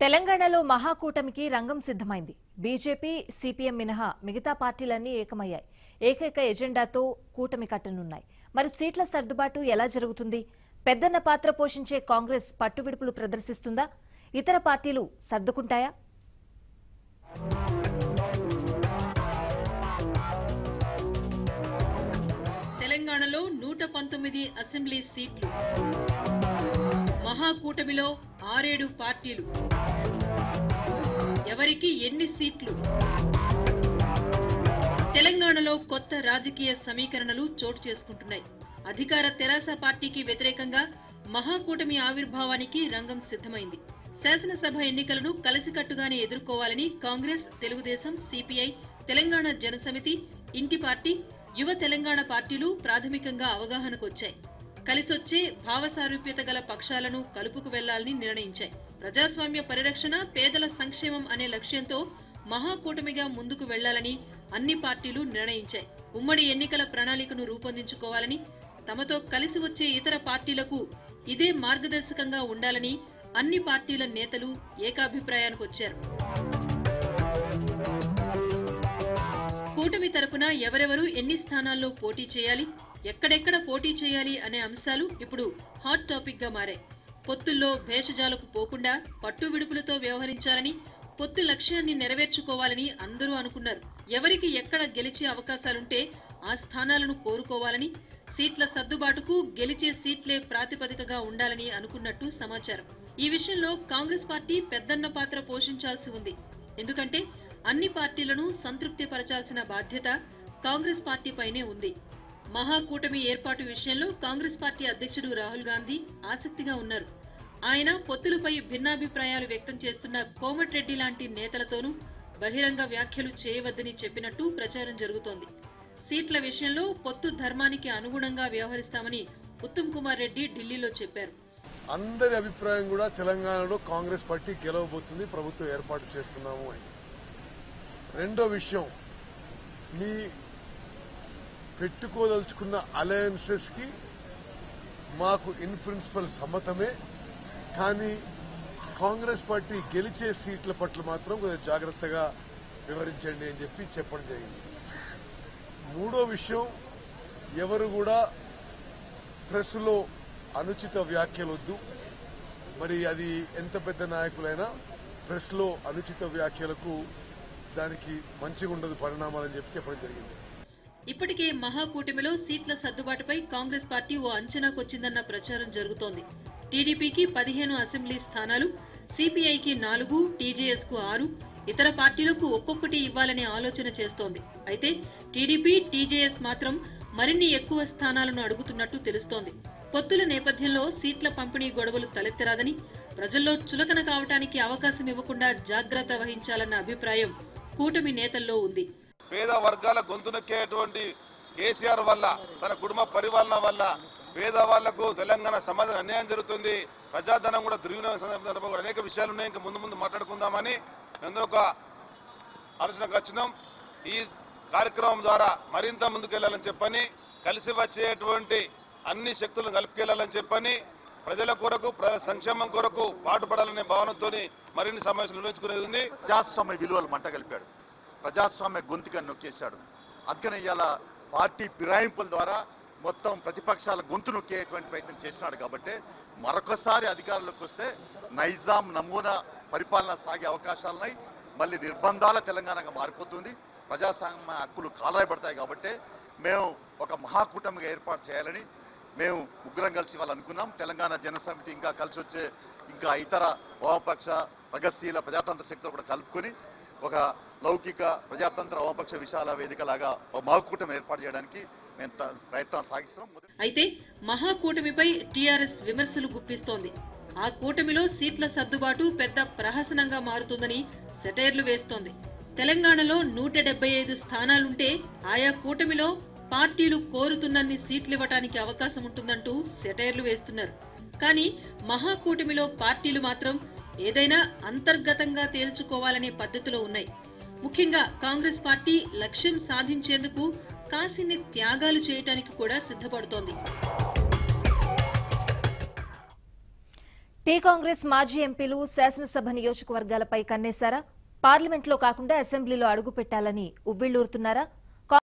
తెలంగాణలో మహాకూటమికి రంగం సిద్ధమైంది బీజేపీ సిపిఎం మినహా మిగతా పార్టీలన్నీ ఏకమయ్యాయి ఏకైక ఎజెండాతో కూటమి కట్టనున్నాయి మరి సీట్ల సర్దుబాటు ఎలా జరుగుతుంది పెద్దన్న పాత్ర పోషించే కాంగ్రెస్ పట్టువిడుపులు ప్రదర్శిస్తుందా ఇతర పార్టీలు సర్దుకుంటాయా తెలంగాణలో నూట పంతొమ్మిది అసెంబ్లీ సీట్లు మహాకూటమిలో ఆరేడు పార్టీలు ఎవరికి ఎన్ని సీట్లు తెలంగాణలో కొత్త రాజకీయ సమీకరణలు చోటు చేసుకుంటున్నాయి అధికార తెరాస పార్టీకి వ్యతిరేకంగా మహాకూటమి ఆవిర్భావానికి రంగం సిద్ధమైంది శాసనసభ ఎన్నికలను కలిసికట్టుగానే ఎదుర్కోవాలని కాంగ్రెస్ తెలుగుదేశం సిపిఐ తెలంగాణ జనసమితి ఇంటి పార్టీ యువ తెలంగాణ పార్టీలు ప్రాథమికంగా అవగాహనకొచ్చాయి కలిసొచ్చే భావసారూప్యత గల పక్షాలను కలుపుకు వెళ్లాలని నిర్ణయించాయి ప్రజాస్వామ్య పరిరక్షణ పేదల సంక్షేమం అనే లక్ష్యంతో మహాకూటమిగా ముందుకు వెళ్లాలని అన్ని పార్టీలు నిర్ణయించాయి ఉమ్మడి ఎన్నికల ప్రణాళికను రూపొందించుకోవాలని తమతో కలిసి వచ్చే ఇతర పార్టీలకు ఇదే మార్గదర్శకంగా ఉండాలని అన్ని పార్టీల నేతలు ఏకాభిప్రాయానికి వచ్చారు కూటమి తరపున ఎవరెవరు ఎన్ని స్థానాల్లో పోటీ చేయాలి ఎక్కడెక్కడ పోటీ చేయాలి అనే అంశాలు ఇప్పుడు హాట్ టాపిక్ గా మారాయి పొత్తుల్లో భేషజాలకు పోకుండా పట్టు విడుపులతో వ్యవహరించాలని పొత్తు లక్ష్యాన్ని నెరవేర్చుకోవాలని అందరూ అనుకున్నారు ఎవరికి ఎక్కడ గెలిచే అవకాశాలుంటే ఆ స్థానాలను కోరుకోవాలని సీట్ల సర్దుబాటుకు గెలిచే సీట్లే ప్రాతిపదికగా ఉండాలని అనుకున్నట్టు సమాచారం ఈ విషయంలో కాంగ్రెస్ పార్టీ పెద్దన్న పాత్ర పోషించాల్సి ఉంది ఎందుకంటే అన్ని పార్టీలను సంతృప్తి పరచాల్సిన బాధ్యత కాంగ్రెస్ పార్టీపైనే ఉంది మహాకూటమి ఏర్పాటు విషయంలో కాంగ్రెస్ పార్టీ అధ్యక్షుడు రాహుల్ గాంధీ ఆసక్తిగా ఉన్నారు ఆయన పొత్తులపై భిన్నాభిప్రాయాలు వ్యక్తం చేస్తున్న కోమటిరెడ్డి లాంటి నేతలతోనూ బహిరంగ వ్యాఖ్యలు చేయవద్దని చెప్పినట్టు ప్రచారం జరుగుతోంది సీట్ల విషయంలో పొత్తు ధర్మానికి అనుగుణంగా వ్యవహరిస్తామని ఉత్తమ్ కుమార్ రెడ్డి ఢిల్లీలో చెప్పారు అందరి అభిప్రాయం కూడా తెలంగాణలో కాంగ్రెస్ పార్టీ గెలవబోతుంది ప్రభుత్వం ఏర్పాటు చేస్తున్నాము అని రెండో విషయం మీ పెట్టుకోదలుచుకున్న అలయన్సెస్ కి మాకు ఇన్ ప్రిన్సిపల్ సమ్మతమే కానీ కాంగ్రెస్ పార్టీ గెలిచే సీట్ల పట్ల మాత్రం కొద్దిగా జాగ్రత్తగా వివరించండి అని చెప్పి చెప్పడం జరిగింది మూడో విషయం ఎవరు కూడా ప్రెస్లో అనుచిత వ్యాఖ్యలు వద్దు మరి అది ఎంత పెద్ద నాయకులైనా ప్రెస్లో అనుచిత వ్యాఖ్యలకు దానికి మంచిగా ఉండదు పరిణామాలని చెప్పి చెప్పడం జరిగింది ఇప్పటికే మహాకూటమిలో సీట్ల సర్దుబాటుపై కాంగ్రెస్ పార్టీ ఓ అంచనాకొచ్చిందన్న ప్రచారం జరుగుతోంది టీడీపీకి పదిహేను అసెంబ్లీ స్థానాలు సిపిఐకి నాలుగు టీజేఎస్ కు ఆరు ఇతర పార్టీలకు ఒక్కొక్కటి ఇవ్వాలనే ఆలోచన చేస్తోంది అయితే టీడీపీ టీజేఎస్ మాత్రం మరిన్ని ఎక్కువ స్థానాలను అడుగుతున్నట్టు తెలుస్తోంది పొత్తుల నేపథ్యంలో సీట్ల పంపిణీ గొడవలు తలెత్తరాదని ప్రజల్లో చులకన కావటానికి అవకాశం ఇవ్వకుండా జాగ్రత్త వహించాలన్న అభిప్రాయం కూటమి నేతల్లో ఉంది పేద వర్గాల గొంతు నొక్కేటువంటి కేసీఆర్ వల్ల తన కుటుంబ పరిపాలన వల్ల పేదవాళ్లకు తెలంగాణ సమాజం అన్యాయం జరుగుతుంది ప్రజాధనం కూడా దుర్వినియోగం సందర్భంగా కూడా అనేక విషయాలు ఉన్నాయి ఇంకా ముందు ముందు మాట్లాడుకుందామని అందరూ ఒక ఆలోచనకు వచ్చినాం ఈ కార్యక్రమం ద్వారా మరింత ముందుకెళ్లాలని చెప్పని కలిసి వచ్చేటువంటి అన్ని శక్తులను కలుపుకెళ్లాలని చెప్పని ప్రజల కొరకు ప్రజల సంక్షేమం కొరకు పాటుపడాలనే భావనతోని మరిన్ని సమావేశాలు నిర్వహించుకునేది ఉంది ప్రజాస్వామ్య విలువలు మంట కలిపాడు ప్రజాస్వామ్య గొంతుగా నొక్కేశాడు అందుకని ఇవాళ పార్టీ ఫిరాయింపుల ద్వారా మొత్తం ప్రతిపక్షాల గొంతు నొక్కేటువంటి ప్రయత్నం చేసినాడు కాబట్టి మరొకసారి అధికారంలోకి వస్తే నైజాం నమూనా పరిపాలన సాగే అవకాశాలున్నాయి మళ్ళీ నిర్బంధాల తెలంగాణగా మారిపోతుంది ప్రజాస్వామ్య హక్కులు కాలరాయబడతాయి కాబట్టి మేము ఒక మహాకూటమిగా ఏర్పాటు చేయాలని మేము ముగ్గురం కలిసి వాళ్ళు అనుకున్నాం తెలంగాణ జనసమితి ఇంకా కలిసి వచ్చే ఇంకా ఇతర వామపక్ష ప్రగతిశీల ప్రజాతంత్ర శక్తులు కూడా కలుపుకొని ఒక లౌకిక ప్రజాతంత్ర వామపక్ష విశాల వేదికలాగా ఒక మహాకూటమి ఏర్పాటు చేయడానికి మేము త- ప్రయత్నం సాగిస్తున్నాం మొదటి- అయితే మహాకూటమిపై టీఆర్ఎస్ విమర్శలు గుప్పిస్తోంది ఆ కూటమిలో సీట్ల సర్దుబాటు పెద్ద ప్రహసనంగా మారుతుందని సెటైర్లు వేస్తోంది తెలంగాణలో నూట డెబ్బై ఐదు స్థానాలుంటే ఆయా కూటమిలో పార్టీలు కోరుతున్నన్ని సీట్లివ్వటానికి అవకాశం ఉంటుందంటూ సెటైర్లు వేస్తున్నారు కానీ మహాకూటమిలో పార్టీలు మాత్రం ఏదైనా అంతర్గతంగా తేల్చుకోవాలనే పద్ధతిలో ఉన్నాయి ముఖ్యంగా కాంగ్రెస్ పార్టీ లక్ష్యం సాధించేందుకు కాసిన్ని త్యాగాలు చేయటానికి కూడా సిద్ధపడుతోంది టీ కాంగ్రెస్ మాజీ ఎంపీలు శాసనసభ నియోజకవర్గాలపై కన్నేశారా పార్లమెంట్లో కాకుండా అసెంబ్లీలో అడుగు పెట్టాలని ఉవ్విళ్లూరుతున్నారా